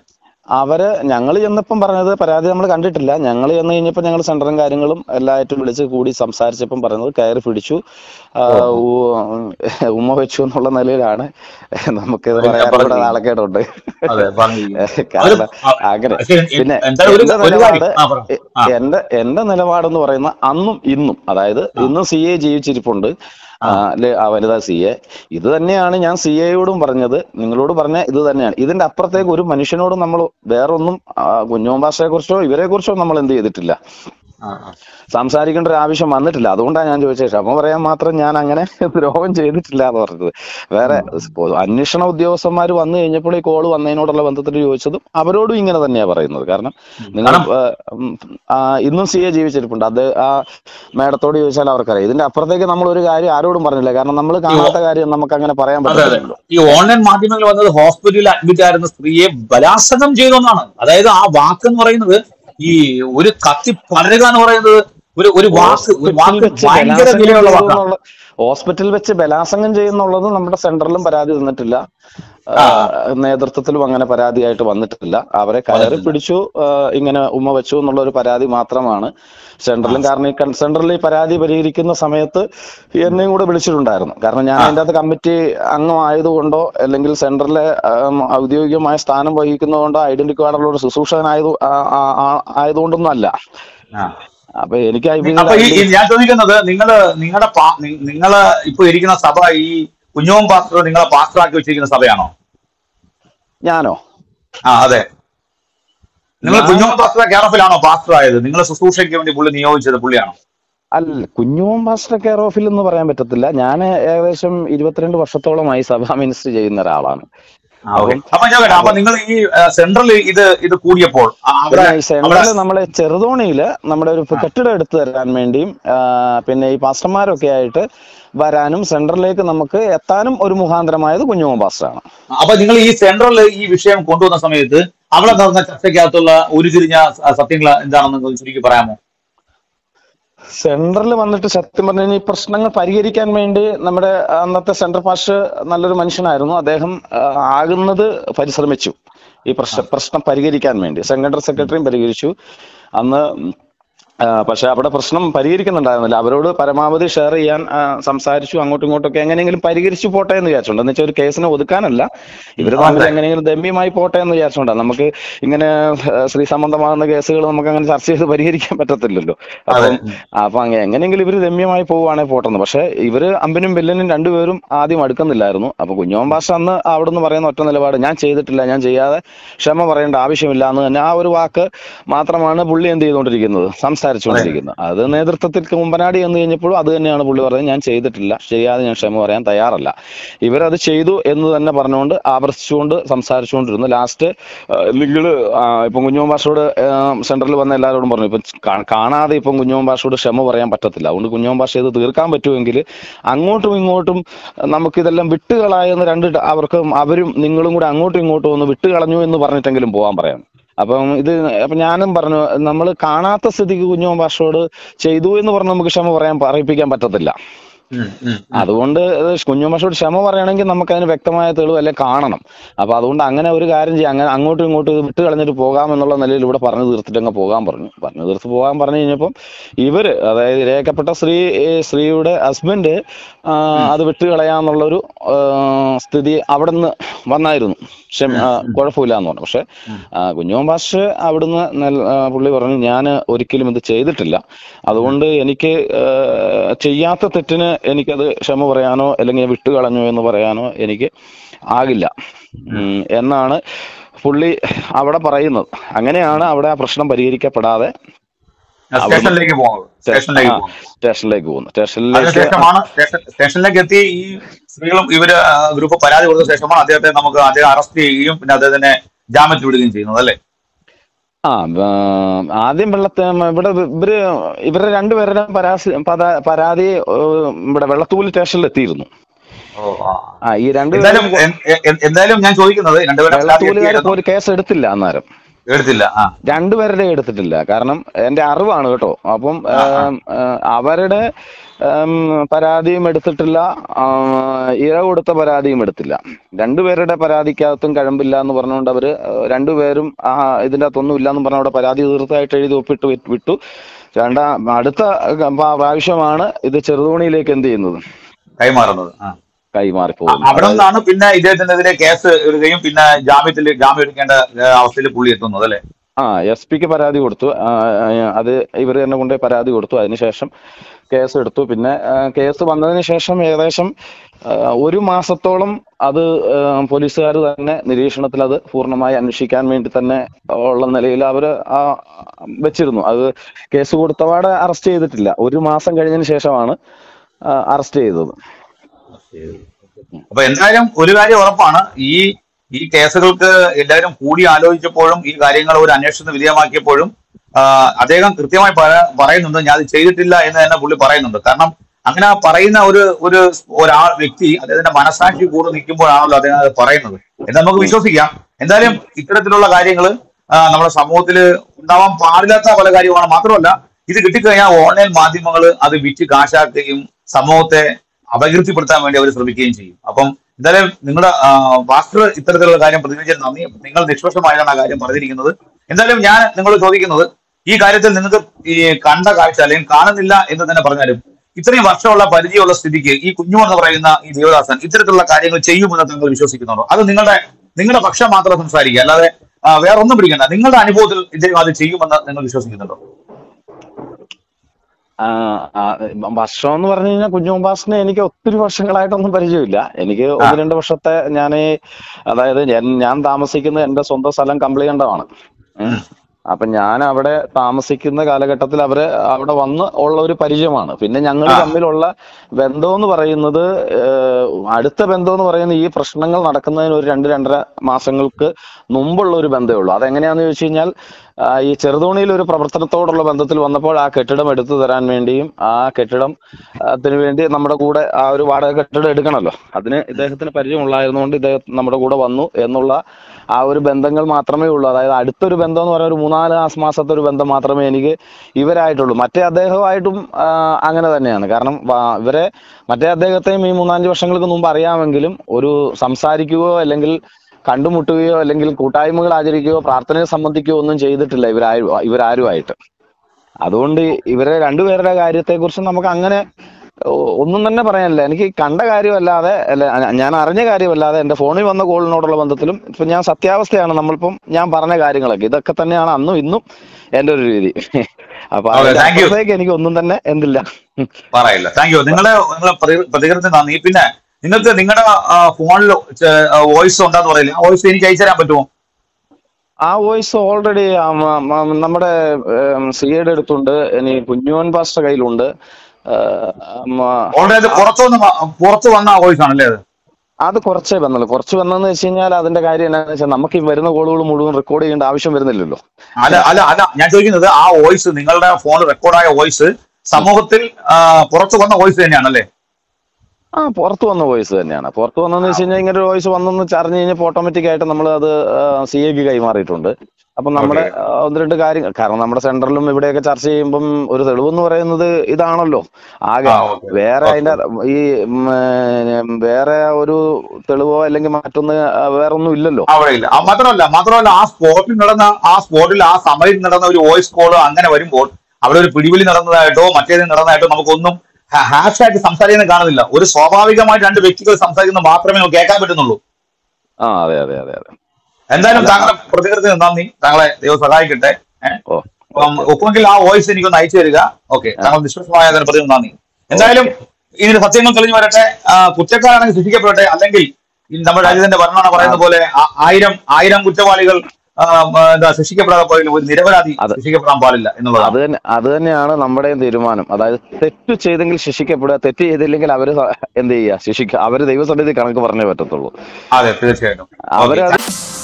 അവര് ഞങ്ങൾ ചെന്നപ്പം പറഞ്ഞത് പരാതി നമ്മൾ കണ്ടിട്ടില്ല ഞങ്ങൾ ചെന്ന് കഴിഞ്ഞപ്പോൾ ഞങ്ങൾ സെന്ററും കാര്യങ്ങളും എല്ലായിട്ടും വിളിച്ച് കൂടി സംസാരിച്ചപ്പം പറയുന്നത് കയറി പിടിച്ചു ആ, ഉ- ഉമ്മ വെച്ചു എന്നുള്ള നിലയിലാണ് നമുക്കിത് അതെ, പറയാൻ പറഞ്ഞു. കൂടെ നാളക്കേടുണ്ട് അതെ പറഞ്ഞിരിക്കുന്നു കാരണം അവര് അങ്ങനെ പക്ഷേ എ- പിന്നെ എന്തായാലും ഒരു എന്റെ ഒരു കാര്യം നിലപാട് ആ പറഞ്ഞു ആ എന്റെ എന്റെ നിലപാടെന്ന് പറയുന്ന അന്നും ഇന്നും അതായത് ഇന്നും സി എ ജീവിച്ചിരിപ്പുണ്ട് ആ, ലെ- ആ വനിതാ സി എ ഇത് തന്നെയാണ് ഞാൻ സി എയോടും പറഞ്ഞത് നിങ്ങളോട് പറഞ്ഞ ഇത് തന്നെയാണ് ഇതിന്റെ അപ്പുറത്തേക്ക് ഒരു മനുഷ്യനോടും നമ്മൾ വേറൊന്നും കുഞ്ഞോം ഭാഷയെ കുറിച്ചോ ഇവരെ കുറിച്ചോ നമ്മൾ എന്ത് ചെയ്തിട്ടില്ല ആ, ആ. സംസാരിക്കേണ്ട ഒരു ആവശ്യം വന്നിട്ടില്ല അതുകൊണ്ടാണ് ഞാൻ ചോദിച്ചത് ക്ഷമ പറയാൻ മാത്രം ഞാൻ അങ്ങനെ ദ്രോഹം ചെയ്തിട്ടില്ല എന്ന് പറഞ്ഞത് വേറെ ഇപ്പോ അന്വേഷണ ഉദ്യോഗസ്ഥന്മാർ വന്നു കഴിഞ്ഞപ്പോൾ ഈ കോള് വന്നതിനോടുള്ള ബന്ധത്തിൽ ചോദിച്ചതും അവരോടും ഇങ്ങനെ തന്നെയാ പറയുന്നത് കാരണം നിങ്ങൾ കാരണം- ആ, ഉം, ആ, ഇന്നും സി എ ജീവിച്ചിരിപ്പുണ്ട് അത് ആ മേഡത്തോട് ചോദിച്ചാൽ അവർക്കറിയാം ഇതിന്റെ അപ്പുറത്തേക്ക് നമ്മൾ ഒരു കാര്യം ആരോടും പറഞ്ഞില്ല കാരണം നമ്മൾ കാണാത്ത കാര്യം നമുക്ക് അങ്ങനെ പറയാൻ അതെ അതെ പറ്റില്ലല്ലോ ഈ ഓൺലൈൻ മാധ്യമങ്ങളിൽ വന്നത് ഹോസ്പിറ്റലിൽ അഡ്മിറ്റ് ആയിരുന്ന സ്ത്രീയെ ബലാത്സംഗം ചെയ്തു എന്നാണ് അതായത് ആ വാക്ക് എന്ന് പറയുന്നത് ഈ ഒരു കത്തി പടരുക എന്ന് പറയുന്നത് ഒരു ഒരു വാക്ക് ഒരു ഹോസ്പിറ്റലിൽ വാക്ക് വെച്ച് ഭയങ്കര ബലാത്സംഗം വിലയുള്ള ചെയ്തു വാക്കാണ് എന്നുള്ള- ഹോസ്പിറ്റലിൽ വെച്ച് ബലാത്സംഗം ചെയ്യുന്നുള്ളത് നമ്മുടെ സെന്ററിലും പരാതി തന്നിട്ടില്ല ആ, നേതൃത്വത്തിലും അങ്ങനെ പരാതിയായിട്ട് വന്നിട്ടില്ല അവരെ കയറി വന്നിട്ടില്ല. പിടിച്ചു ആ, ഇങ്ങനെ ഉമ്മ വെച്ചു എന്നുള്ള ഒരു പരാതി മാത്രമാണ് സെന്ററിലും കാരണം ഈ കൺ- സെന്ററിൽ ഈ പരാതി പരിഹരിക്കുന്ന സമയത്ത് എന്നെയും കൂടെ വിളിച്ചിട്ടുണ്ടായിരുന്നു കാരണം ഞാൻ ആ. അതിന്റെ അകത്ത് കമ്മിറ്റി അംഗം ആയതുകൊണ്ടോ അല്ലെങ്കിൽ സെന്ററിലെ ആം, ഔദ്യോഗികമായ സ്ഥാനം വഹിക്കുന്നതുകൊണ്ടോ ഐഡന്റി കാർഡുള്ള ഒരു ശുശ്രൂഷകനായത് ആ- ആ- ആ- ആയതുകൊണ്ടൊന്നും അല്ല ആ. അപ്പൊ എനിക്ക് ഐ അപ്പൊ ഈ ഈ ഞാൻ ചോദിക്കുന്നത് നിങ്ങള് നിങ്ങളുടെ പാ- നി- നിങ്ങള് ഇപ്പൊ ഇരിക്കുന്ന സഭ ഈ കുഞ്ഞോം പാസ്റ്റർ നിങ്ങളെ പാസ്റ്ററാക്കി വെച്ചിരിക്കുന്ന സഭയാണോ ഞാനോ ആ അതെ നിങ്ങൾ ഞാൻ- കുഞ്ഞോം പാസ്റ്റർ കേരളത്തിലാണോ പാസ്റ്റർ ആയത് നിങ്ങളെ ശുശ്രൂഷയ്ക്ക് വേണ്ടി പുള്ളി നിയോഗിച്ചത് പുള്ളിയാണോ അല്ല കുഞ്ഞുമോൻ മാസ്റ്റർ കെയർ ഓഫിൽ എന്ന് പറയാൻ പറ്റത്തില്ല ഞാൻ ഏകദേശം ഇരുപത്തിരണ്ട് വർഷത്തോളമായി സഭാ മിനിസ്റ്റർ ചെയ്യുന്ന ഒരാളാണ് ഓക്കെ അപ്പൊ ഞാൻ കേട്ടോ അപ്പൊ നിങ്ങൾ ഈ സെൻട്രലിൽ ഇത് ഇത് കൂടിയപ്പോൾ ആ, അവിടെ പിന്നെ ഈ സെൻട്രല് അവിടെ നമ്മളെ ചെറുതോണിയില് നമ്മുടെ ഒരു കെട്ടിടം എടുത്തു തരാൻ വേണ്ടിയും ആ, പിന്നെ ഈ പാസ്റ്റർമാരൊക്കെ ആയിട്ട് വരാനും സെൻട്രലിലേക്ക് നമുക്ക് എത്താനും ഒരു മുഖാന്തരമായത് കുഞ്ഞുമോൻ പാസ്റ്ററാണ് അപ്പൊ നിങ്ങൾ ഈ സെൻട്രലിൽ ഈ വിഷയം കൊണ്ടുവന്ന സമയത്ത് അവിടെ നടന്ന ചർച്ചയ്ക്കകത്തുള്ള ഉരുതിരിഞ്ഞ സ- സത്യങ്ങൾ എന്താണെന്ന് ചുരുക്കി പറയാമോ സെൻട്രൽ വന്നിട്ട് സത്യം പറഞ്ഞു കഴിഞ്ഞാൽ ഈ പ്രശ്നങ്ങൾ പരിഹരിക്കാൻ വേണ്ടി നമ്മുടെ അന്നത്തെ സെൻട്രൽ പാഷ് നല്ലൊരു മനുഷ്യനായിരുന്നു അദ്ദേഹം ആ, ആകുന്നത് പരിശ്രമിച്ചു ഈ പ്രശ്ന പ്രശ്നം പരിഹരിക്കാൻ വേണ്ടി സംഘടന സെക്രട്ടറിയും പരിഹരിച്ചു അന്ന് ആ, പക്ഷെ അവിടെ പ്രശ്നം പരിഹരിക്കുന്നുണ്ടായിരുന്നില്ല അവരോട് പരമാവധി ഷെയർ ചെയ്യാൻ ആ, സംസാരിച്ചു അങ്ങോട്ടും ഇങ്ങോട്ടും ഒക്കെ എങ്ങനെയെങ്കിലും പരിഹരിച്ചു പോട്ടെ എന്ന് വിചാരിച്ചുണ്ട് എന്ന് വെച്ചാൽ ഒരു കേസിനെ ഒതുക്കാനല്ല ഇവര് തമ്മിൽ അതെ. എങ്ങനെയെങ്കിലും ദമ്യമായി പോട്ടെ എന്ന് വിചാരിച്ചുകൊണ്ടാണ് നമുക്ക് ഇങ്ങനെ ആ, സ്ത്രീ സംബന്ധമാകുന്ന കേസുകൾ നമുക്ക് അങ്ങനെ ചർച്ച ചെയ്ത് പരിഹരിക്കാൻ പറ്റത്തില്ലല്ലോ അതെ. അപ്പം അപ്പൊ അങ്ങനെ എങ്ങനെയെങ്കിലും ഇവര് രമ്യമായി പോവുകയാണെങ്കിൽ പോട്ടെന്ന് പക്ഷെ ഇവര് അമ്പനും ബെല്ലിനും രണ്ടുപേരും ആദ്യം അടുക്കുന്നില്ലായിരുന്നു അപ്പൊ കുഞ്ഞോൻ ഭാഷ അന്ന് അവിടുന്ന് പറയുന്ന ഒറ്റ നിലപാട് ഞാൻ ചെയ്തിട്ടില്ല ഞാൻ ചെയ്യാതെ ക്ഷമ പറയേണ്ട ആവശ്യമില്ല എന്ന് തന്നെ ആ ഒരു വാക്ക് മാത്രമാണ് പുള്ളി എന്ത് ചെയ്തുകൊണ്ടിരിക്കുന്നത് സംസാരിച്ചുകൊണ്ടിരിക്കുന്നത് അത് നേതൃത്വത്തിൽ കുമ്പനാടി എന്ന് കഴിഞ്ഞപ്പോഴും അത് തന്നെയാണ് പുള്ളി പറയുന്നത് ഞാൻ ചെയ്തിട്ടില്ല ചെയ്യാതെ ഞാൻ ക്ഷമ പറയാൻ തയ്യാറല്ല ഇവരത് ചെയ്തു എന്ന് തന്നെ പറഞ്ഞുകൊണ്ട് ആവർത്തിച്ചുകൊണ്ട് സംസാരിച്ചുകൊണ്ടിരുന്നു ലാസ്റ്റ് നിങ്ങൾ ഇപ്പം കുഞ്ഞോൻ ഭാഷയോട് സെന്ററിൽ വന്ന എല്ലാവരോടും പറഞ്ഞു ഇപ്പം കാ- കാണാതെ ഇപ്പം കുഞ്ഞോൻ ഭാഷയോട് ക്ഷമ പറയാൻ പറ്റത്തില്ല അതുകൊണ്ട് കുഞ്ഞോൻ ഭാഷ ഇത് തീർക്കാൻ പറ്റുമെങ്കിൽ അങ്ങോട്ടും ഇങ്ങോട്ടും നമുക്കിതെല്ലാം വിട്ടുകളായെന്ന് രണ്ട് ട- അവർക്കും അവരും നിങ്ങളും കൂടെ അങ്ങോട്ടും ഇങ്ങോട്ടും ഒന്ന് വിട്ടുകളഞ്ഞു എന്ന് പറഞ്ഞിട്ടെങ്കിലും പോകാൻ പറയാം അപ്പം ഇത് അപ്പൊ ഞാനും പറഞ്ഞു നമ്മൾ കാണാത്ത സ്ഥിതിക്ക് കുഞ്ഞോൻ ഭാഷയോട് ചെയ്തു എന്ന് പറഞ്ഞ് നമുക്ക് ക്ഷമ പറയാൻ പറയിപ്പിക്കാൻ പറ്റത്തില്ല ഉം, ഉം. അതുകൊണ്ട് കുഞ്ഞുമാഷോട് ക്ഷമ പറയണമെങ്കിൽ നമുക്ക് അതിന് വ്യക്തമായ തെളിവ് അല്ലെ കാണണം അപ്പൊ അതുകൊണ്ട് അങ്ങനെ ഒരു കാര്യം ചെയ്യാം അങ്ങനെ അങ്ങോട്ടും ഇങ്ങോട്ടും ഇത് വിട്ട് കളഞ്ഞിട്ട് പോകാം എന്നുള്ള നിലയിൽ ഇവിടെ പറഞ്ഞു തീർത്തിട്ട് അങ്ങ് പോകാൻ പറഞ്ഞു പറഞ്ഞു തീർത്ത് പോകാൻ പറഞ്ഞു കഴിഞ്ഞപ്പം ഇവര് അതായത് ഇരയാക്കപ്പെട്ട സ്ത്രീ ഈ സ്ത്രീയുടെ ഹസ്ബൻഡ് അത് വിട്ട് കളയാന്നുള്ളൊരു ആ, സ്ഥിതി അവിടെ നിന്ന് വന്നായിരുന്നു ക്ഷമ ആ, കുഴപ്പമില്ല എന്ന് പറഞ്ഞു പക്ഷെ കുഞ്ഞോൻ പാഷ് അവിടുന്ന് നെൽ- ആ, പുള്ളി പറഞ്ഞു ഞാൻ ഒരിക്കലും ഇത് ചെയ്തിട്ടില്ല അതുകൊണ്ട് എനിക്ക് ആ, ചെയ്യാത്ത തെറ്റിന് എനിക്കത് ക്ഷമ പറയാനോ അല്ലെങ്കിൽ വിട്ടുകളഞ്ഞു എന്ന് പറയാനോ എനിക്ക് ആകില്ല ഉം, എന്നാണ് പുള്ളി അവിടെ പറയുന്നത് അങ്ങനെയാണ് അവിടെ ആ പ്രശ്നം പരിഹരിക്കപ്പെടാതെ സ്റ്റേഷനിലേക്ക് പോകുന്നത് സ്റ്റേഷനിലേക്ക് ആ, പോകുന്നത് സ്റ്റേഷനിലേക്ക് പോകുന്നു സ്റ്റേഷനിലേക്ക് അതിനുശേഷമാണ് സ്റ്റേഷൻ സ്റ്റേഷനിലേക്ക് എത്തി ഈ സ്ത്രീകളും ഇവര് ആ, ഗ്രൂപ്പ് പരാതി കൊടുത്ത ശേഷമാണ് അദ്ദേഹത്തെ നമുക്ക് അദ്ദേഹം അറസ്റ്റ് ചെയ്യുകയും പിന്നെ അദ്ദേഹത്തിനെ ജാമ്യത്തിൽ വിടുകയും ചെയ്യുന്നത് അല്ലേ ആ ആ, ആദ്യം വെള്ളത്തെ ഇവിടെ ഇവര് ഇവരുടെ രണ്ടുപേരുടെ പരാതി പരാ- പരാതി ഏഹ്, ഇവിടെ വെള്ളത്തൂല് സ്റ്റേഷനിൽ എത്തിയിരുന്നു ആ ഈ എന്തായാലും രണ്ടുപേരും എ- എ- എന്തായാലും ഞാൻ ചോദിക്കുന്നത് രണ്ടുപേരും പരാതി വെള്ളത്തൂലുകാർ എത്തിയിരുന്നു. ഒരു കേസ് എടുത്തില്ല അന്നേരം എടുത്തില്ല ആ രണ്ടുപേരുടെ എടുത്തിട്ടില്ല കാരണം എന്റെ അറിവാണ് കേട്ടോ അപ്പം ആ, ആ. ഏം, ഏ, അവരുടെ ഏം, പരാതിയും എടുത്തിട്ടില്ല ആ, ഇര കൊടുത്ത പരാതിയും എടുത്തില്ല രണ്ടുപേരുടെ പരാതിക്കകത്തും കഴമ്പില്ല എന്ന് പറഞ്ഞുകൊണ്ട് അവര് രണ്ടുപേരും ആ ഇതിന്റെ അകത്തൊന്നും ഇല്ല എന്ന് പറഞ്ഞ അവിടെ പരാതി തീർത്തായിട്ട് എഴുതി ഒപ്പിട്ട് വി- വിട്ടു രണ്ടാം അടുത്ത പ്രാ- പ്രാവശ്യമാണ് ഇത് ചെറുതോണിയിലേക്ക് എന്ത് ചെയ്യുന്നത് കൈമാറുന്നത് ആ കൈമാറി അ- പോകുന്നത് അവിടെ നിന്നാണ് പിന്നെ ഇദ്ദേഹത്തിനെതിരെ കേസ് എടുക്കുകയും പിന്നെ ജാമ്യത്തിൽ ജാമ്യം എടുക്കേണ്ട ഏ, അവസ്ഥയിൽ പുള്ളി എത്തുന്നത് അല്ലെ ആ എസ് പിക്ക് പരാതി കൊടുത്തു ആ, ആ, അത് ഇവർ തന്നെ കൊണ്ട് പരാതി കൊടുത്തു അതിനുശേഷം കേസ് എടുത്തു പിന്നെ ആ, കേസ് വന്നതിന് ശേഷം ഏകദേശം ആ, ഒരു മാസത്തോളം അത് പോലീസുകാർ തന്നെ നിരീക്ഷണത്തിൽ അത് പൂർണ്ണമായി അന്വേഷിക്കാൻ വേണ്ടി തന്നെ ഉള്ള നിലയിൽ അവർ വെച്ചിരുന്നു അത് കേസ് കൊടുത്തപാടെ അറസ്റ്റ് ചെയ്തിട്ടില്ല ഒരു മാസം കഴിഞ്ഞതിന് ശേഷമാണ് അറസ്റ്റ് ചെയ്തത് അപ്പൊ എന്തായാലും ഒരു കാര്യം ഉറപ്പാണ് ഈ ഈ കേസുകൾക്ക് എല്ലാവരും കൂടി ആലോചിച്ചപ്പോഴും ഈ കാര്യങ്ങൾ ഒരു അന്വേഷണത്തിന് വിധേയമാക്കിയപ്പോഴും ആ, അദ്ദേഹം കൃത്യമായി പറ- പറയുന്നുണ്ട് ഞാൻ അത് ചെയ്തിട്ടില്ല എന്ന് തന്നെ പുള്ളി പറയുന്നുണ്ട് കാരണം അങ്ങനെ ആ പറയുന്ന ഒരു ഒരു ഒരാൾ വ്യക്തി അദ്ദേഹത്തിന്റെ മനസാക്ഷി കൂടെ നിൽക്കുമ്പോഴാണല്ലോ അദ്ദേഹം അത് പറയുന്നത് എന്ന് നമുക്ക് വിശ്വസിക്കാം എന്തായാലും ഇത്തരത്തിലുള്ള കാര്യങ്ങൾ നമ്മുടെ സമൂഹത്തിൽ ഉണ്ടാവാൻ പാടില്ലാത്ത പല കാര്യമാണ് മാത്രമല്ല ഇത് കിട്ടിക്കഴിഞ്ഞാൽ ഓൺലൈൻ മാധ്യമങ്ങൾ അത് വിറ്റ് കാശാക്കുകയും സമൂഹത്തെ അപകീർത്തിപ്പെടുത്താൻ വേണ്ടി അവർ ശ്രമിക്കുകയും ചെയ്യും അപ്പം എന്തായാലും നിങ്ങളുടെ ഭാസ്കർ ഇത്തരത്തിലുള്ള കാര്യം പ്രതിനിധിച്ചതിന് നന്ദി നിങ്ങൾ നിഷ്പക്ഷമായാണ് ആ കാര്യം പറഞ്ഞിരിക്കുന്നത് എന്തായാലും ഞാൻ നിങ്ങളോട് ചോദിക്കുന്നത് ഈ കാര്യത്തിൽ നിങ്ങൾക്ക് ഈ കണ്ട കാഴ്ച അല്ലെങ്കിൽ കാണുന്നില്ല എന്ന് തന്നെ പറഞ്ഞാലും ഇത്രയും വർഷമുള്ള പരിചയമുള്ള സ്ഥിതിക്ക് ഈ കുഞ്ഞു എന്ന് പറയുന്ന ഈ ദേവദാസൻ ഇത്തരത്തിലുള്ള കാര്യങ്ങൾ ചെയ്യുമെന്ന് നിങ്ങൾ വിശ്വസിക്കുന്നുണ്ടോ അത് നിങ്ങളുടെ നിങ്ങളുടെ പക്ഷം മാത്രം സംസാരിക്കുക അല്ലാതെ ആ, വേറെ ഒന്നും പിടിക്കണ്ട നിങ്ങളുടെ അനുഭവത്തിൽ ഇദ്ദേഹം അത് ചെയ്യുമെന്ന് നിങ്ങൾ വിശ്വസിക്കുന്നുണ്ടോ ആ, ആ, വർഷം എന്ന് പറഞ്ഞു കഴിഞ്ഞാൽ കുഞ്ഞുമ്പാസിനെ എനിക്ക് ഒത്തിരി വർഷങ്ങളായിട്ടൊന്നും പരിചയമില്ല എനിക്ക് ഒന്ന് രണ്ട് വർഷത്തെ ഞാൻ അതായത് ഞാൻ- ഞാൻ താമസിക്കുന്ന എന്റെ സ്വന്തം സ്ഥലം കമ്പിളികണ്ടമാണ് ഉം. അപ്പൊ ഞാൻ അവിടെ താമസിക്കുന്ന കാലഘട്ടത്തിൽ അവര് അവിടെ വന്ന് ഉള്ള ഒരു പരിചയമാണ് പിന്നെ ഞങ്ങൾ ആ. തമ്മിലുള്ള ബന്ധം എന്ന് പറയുന്നത് ഏഹ്, അടുത്ത ബന്ധം എന്ന് പറയുന്നത് ഈ പ്രശ്നങ്ങൾ നടക്കുന്നതിന് ഒരു രണ്ട് രണ്ടര മാസങ്ങൾക്ക് മുമ്പുള്ള ഒരു ബന്ധമേ ഉള്ളൂ അതെങ്ങനെയാന്ന് ചോദിച്ചു കഴിഞ്ഞാൽ ആ, ഈ ചെറുതോണിയിൽ ഒരു പ്രവർത്തനത്തോടുള്ള ബന്ധത്തിൽ വന്നപ്പോൾ ആ കെട്ടിടം എടുത്തു തരാൻ വേണ്ടിയും ആ കെട്ടിടം അതിനു വേണ്ടി നമ്മുടെ കൂടെ ആ ഒരു വാടക കെട്ടിടം എടുക്കണമല്ലോ അതിന് ഇദ്ദേഹത്തിന് പരിചയമുള്ളായിരുന്നുകൊണ്ട് ഇദ്ദേഹം നമ്മുടെ കൂടെ വന്നു എന്നുള്ള ആ ഒരു ബന്ധങ്ങൾ മാത്രമേ ഉള്ളൂ അതായത് അടുത്തൊരു ബന്ധം എന്ന് പറയുന്ന ഒരു മൂന്നാല് മാസ- മാസത്തെ ഒരു ബന്ധം മാത്രമേ എനിക്ക് ഇവരായിട്ടുള്ളൂ മറ്റേ അദ്ദേഹമായിട്ടും ആ, അങ്ങനെ തന്നെയാണ് കാരണം വാ- ഇവരെ മറ്റേ അദ്ദേഹത്തെയും ഈ മൂന്നാലഞ്ച് വർഷങ്ങൾക്ക് മുമ്പ് അറിയാമെങ്കിലും ഒരു സംസാരിക്കുകയോ അല്ലെങ്കിൽ കണ്ടുമുട്ടുകയോ അല്ലെങ്കിൽ കൂട്ടായ്മകൾ ആചരിക്കുകയോ പ്രാർത്ഥനയെ സംബന്ധിക്കുകയോ ഒന്നും ചെയ്തിട്ടില്ല ഇവരാരും ഇവരാരുമായിട്ട് അതുകൊണ്ട് ഇവരെ രണ്ടുപേരുടെ കാര്യത്തെക്കുറിച്ച് നമുക്ക് അങ്ങനെ ഒ- ഒന്നും തന്നെ പറയാനില്ല എനിക്ക് കണ്ട കാര്യമല്ലാതെ അല്ല അ- ഞാൻ അറിഞ്ഞ കാര്യമല്ലാതെ എന്റെ ഫോണിൽ വന്ന കോളിനോടുള്ള ബന്ധത്തിലും ഇപ്പൊ ഞാൻ സത്യാവസ്ഥയാണ് നമ്മളിപ്പം ഞാൻ പറഞ്ഞ കാര്യങ്ങളൊക്കെ ഇതൊക്കെ തന്നെയാണ് അന്നും ഇന്നും എന്റെ ഒരു രീതി അപ്പൊ Okay, അതിന്റെ thank you. അപ്പുറത്തേക്ക് എനിക്ക് ഒന്നും തന്നെ എന്തില്ല പറയില്ല താങ്ക് യു നിങ്ങളെ നിങ്ങളെ പ്രതി- പ്രതികരണത്തിന് നന്ദി പിന്നെ നിങ്ങൾക്ക് നിങ്ങളുടെ ഫോണിൽ വോയിസ് ഉണ്ടാന്ന് പറയില്ല ആ വോയിസ് എനിക്ക് അയച്ചു തരാൻ പറ്റുമോ ആ വോയിസ് ഓൾറെഡി നമ്മുടെ സിയുടെ അടുത്തുണ്ട് ഇനി കുഞ്ഞുവൻ പാസ്റ്റർ കയ്യിലുണ്ട് ആ, മ, ഓൾറെഡി പുറത്തു വന്ന് വ- പുറത്ത് വന്ന വോയിസ് ആണല്ലേ അത് അത് കുറച്ചേ വന്നുള്ളൂ കുറച്ച് വന്നെന്ന് വെച്ച് കഴിഞ്ഞാൽ അതിന്റെ കാര്യം എന്താണെന്ന് വെച്ചാൽ നമുക്ക് ഈ വരുന്ന കോളുകൾ മുഴുവൻ റെക്കോർഡ് ചെയ്യേണ്ട ആവശ്യം വരുന്നില്ലല്ലോ അല്ല അല്ല അല്ല ഞാൻ ചോദിക്കുന്നത് ആ വോയിസ് നിങ്ങളുടെ ഫോൺ റെക്കോർഡായ വോയിസ് സമൂഹത്തിൽ ആ, പുറത്തു വന്ന വോയിസ് തന്നെയാണല്ലേ ആ പുറത്ത് വന്ന വോയിസ് തന്നെയാണ് പുറത്ത് വന്നെന്ന് വെച്ച് കഴിഞ്ഞാൽ ഇങ്ങനെ ഒരു വോയിസ് വന്നെന്ന് അറിഞ്ഞു കഴിഞ്ഞാൽ ഓട്ടോമാറ്റിക് ആയിട്ട് നമ്മൾ അത് സി എക്ക് കൈമാറിയിട്ടുണ്ട് അപ്പം നമ്മുടെ Okay. ആ, ഒന്ന് രണ്ട് കാര്യങ്ങൾ കാരണം നമ്മുടെ സെന്ററിലും ഇവിടെയൊക്കെ ചർച്ച ചെയ്യുമ്പം ഒരു തെളിവെന്ന് പറയുന്നത് ഇതാണല്ലോ ആകെ ആ, okay. വേറെ Okay. അതിന്റെ ഈ ഉം, ഏ, വേറെ ഒരു തെളിവോ അല്ലെങ്കിൽ മറ്റൊന്ന് ആ, വേറെ ഒന്നും ഇല്ലല്ലോ അവിടെ ഇല്ല ആ, മാത്രമല്ല മാത്രമല്ല ആ സ്പോട്ടിൽ നടന്ന ആ സ്പോട്ടിൽ ആ സമയത്ത് നടന്ന ഒരു വോയിസ് കോൾ അങ്ങനെ വരുമ്പോൾ അവിടെ ഒരു പിടിവിളി നടന്നതായിട്ടോ മറ്റേത് നടന്നതായിട്ടോ നമുക്കൊന്നും ഹാഷ് ആയിട്ട് സംസാരിക്കുന്നത് കാണുന്നില്ല ഒരു സ്വാഭാവികമായിട്ട് രണ്ട് വ്യക്തികൾ സംസാരിക്കുന്നത് മാത്രമേ നമുക്ക് കേൾക്കാൻ പറ്റുന്നുള്ളൂ ആ അതെ അതെ അതെ അതെ എന്തായാലും അല്ല. താങ്കളുടെ പ്രതികരണത്തിന് നന്ദി താങ്കളെ ദൈവം സഹായിക്കട്ടെ ഏഹ് ഓ അപ്പം ഒക്കുമെങ്കിൽ ആ വോയിസ് എനിക്കൊന്ന് അയച്ചു തരിക ഓക്കെ താങ്കൾ നിഷ്പക്ഷമായ അതിന് പ്രതികരണം നന്ദി എന്തായാലും ഇതിന് സത്യങ്ങൾ തെളിഞ്ഞു വരട്ടെ ആ, കുറ്റക്കാരാണെങ്കിൽ ശിക്ഷിക്കപ്പെടട്ടെ അല്ലെങ്കിൽ ഈ നമ്മുടെ രാജ്യത്തിന്റെ ഭരണമാണ് പറയുന്ന പോലെ ആ- ആയിരം ആയിരം കുറ്റവാളികൾ ആ, ആ, എന്താ ശിക്ഷിക്കപ്പെടാതെ പോയാലും ഒരു നിരപരാധി അത് ശിക്ഷിക്കപ്പെടാൻ പാടില്ല അത് എന്നുള്ളതാണ് തന്നെ അത് തന്നെയാണ് നമ്മുടെയും തീരുമാനം അതായത് തെറ്റ് ചെയ്തെങ്കിൽ ശിക്ഷിക്കപ്പെടുക തെറ്റ് ചെയ്തില്ലെങ്കിൽ അവര് സ- എന്ത് ചെയ്യുക ശിക്ഷിക്കുക അവര് ദൈവസന്നിധി കണക്ക് പറഞ്ഞേ പറ്റത്തുള്ളൂ അതെ തീർച്ചയായിട്ടും അവര് Okay. അത്